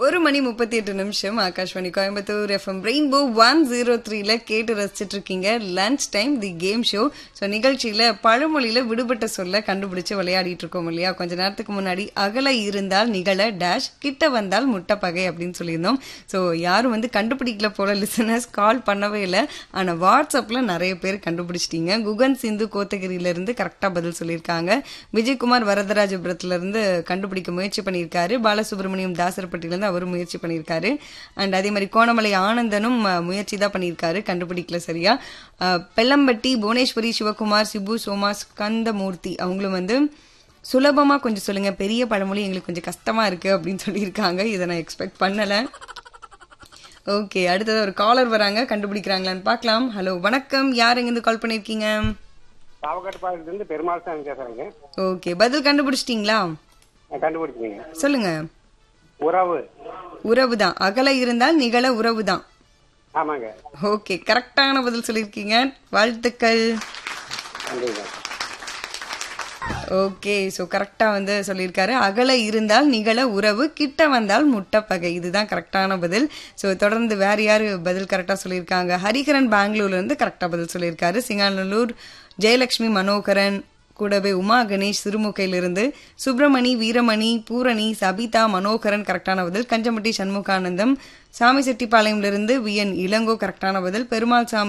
ஒரு மணி முப்பத்தி எட்டு நிமிஷம் Akashvani Coimbatore FM rainbow one zero த்ரீல கேட்டு ரசிச்சிட்டு இருக்கீங்க lunch time the game show so நிகழ்ச்சியில பழமொழியில விடுபட்ட சொல்ல கண்டுபிடிச்சு விளையாடிட்டு இருக்கோம் இல்லையா கொஞ்ச நேரத்துக்கு முன்னாடி அகல இருந்தால் நிகழ டேஷ் கிட்ட வந்தால் முட்டை பகை அப்படின்னு சொல்லியிருந்தோம் ஸோ யாரும் வந்து கண்டுபிடிக்கல போல லிசனர்ஸ் கால் பண்ணவே இல்லை ஆனா வாட்ஸ்அப்ல நிறைய பேர் கண்டுபிடிச்சிட்டீங்க குகன் சிந்து கோத்தகிரியில இருந்து கரெக்டா பதில் சொல்லியிருக்காங்க விஜயகுமார் வரதராஜபுரத்துல இருந்து கண்டுபிடிக்க முயற்சி பண்ணியிருக்காரு பாலசுப்ரமணியம் தாசரப்பட்டியில இருந்து அவரும் முயற்சி பண்ணியிருக்காரு அண்ட் அதே மாதிரி கோணமலை ஆனந்தனும் அஹ், முயற்சி தான் பண்ணியிருக்காரு கண்டுபிடிக்கல சரியா அஹ், பெல்லம்பட்டி புவனேஸ்வரி சிவகுமார் சிபு சோமா ஸ்கந்தமூர்த்தி அவங்களும் வந்து சுலபமா கொஞ்சம் சொல்லுங்க பெரிய பழமொழி எங்களுக்கு கொஞ்சம் கஷ்டமா இருக்கு அப்படின்னு சொல்லியிருக்காங்க இதை நான் எக்ஸ்பெக்ட் பண்ணல ஓகே அடுத்தது ஒரு காலர் வராங்க கண்டுபிடிக்கிறாங்களான்னு பார்க்கலாம் ஹலோ வணக்கம் யார் எங்கிருந்து கால் பண்ணிருக்கீங்க சாவக்காட்டு பாலத்திலிருந்து பெருமாள் சாமி பேசுறேங்க ஓகே பதில் கண்டுபிடிச்சிட்டீங்களா நான் கண்டுபிடிச்சிங்க சொல்லுங்க உறவு உறவு தான் அகல இருந்தால் நிகழ உறவு தான் ஆமாங்க ஓகே கரெக்டான பதில் சொல்லியிருக்கீங்க வாழ்த்துக்கள் நன்றிங்க ஓகே ஸோ கரெக்டாக வந்து சொல்லியிருக்காரு அகல இருந்தால் நிகழ உறவு கிட்ட வந்தால் முட்டைப்பகை இதுதான் கரெக்டான பதில் ஸோ தொடர்ந்து வேற யாரு பதில் கரெக்டாக சொல்லியிருக்காங்க ஹரிகரன் பெங்களூர்ல இருந்து கரெக்டாக பதில் சொல்லியிருக்காரு சிங்காநல்லூர் ஜெயலட்சுமி மனோகரன் கூடவே உமா கணேஷ் சிறுமுகையிலிருந்து சுப்பிரமணி வீரமணி பூரணி சபிதா மனோகரன் கரெக்டான பதில் கஞ்சம்பட்டி சண்முகானந்தம் சாமி செட்டிப்பாளையம்லிருந்து வி என் இளங்கோ கரெக்டான பதில் பெருமாள் சாமி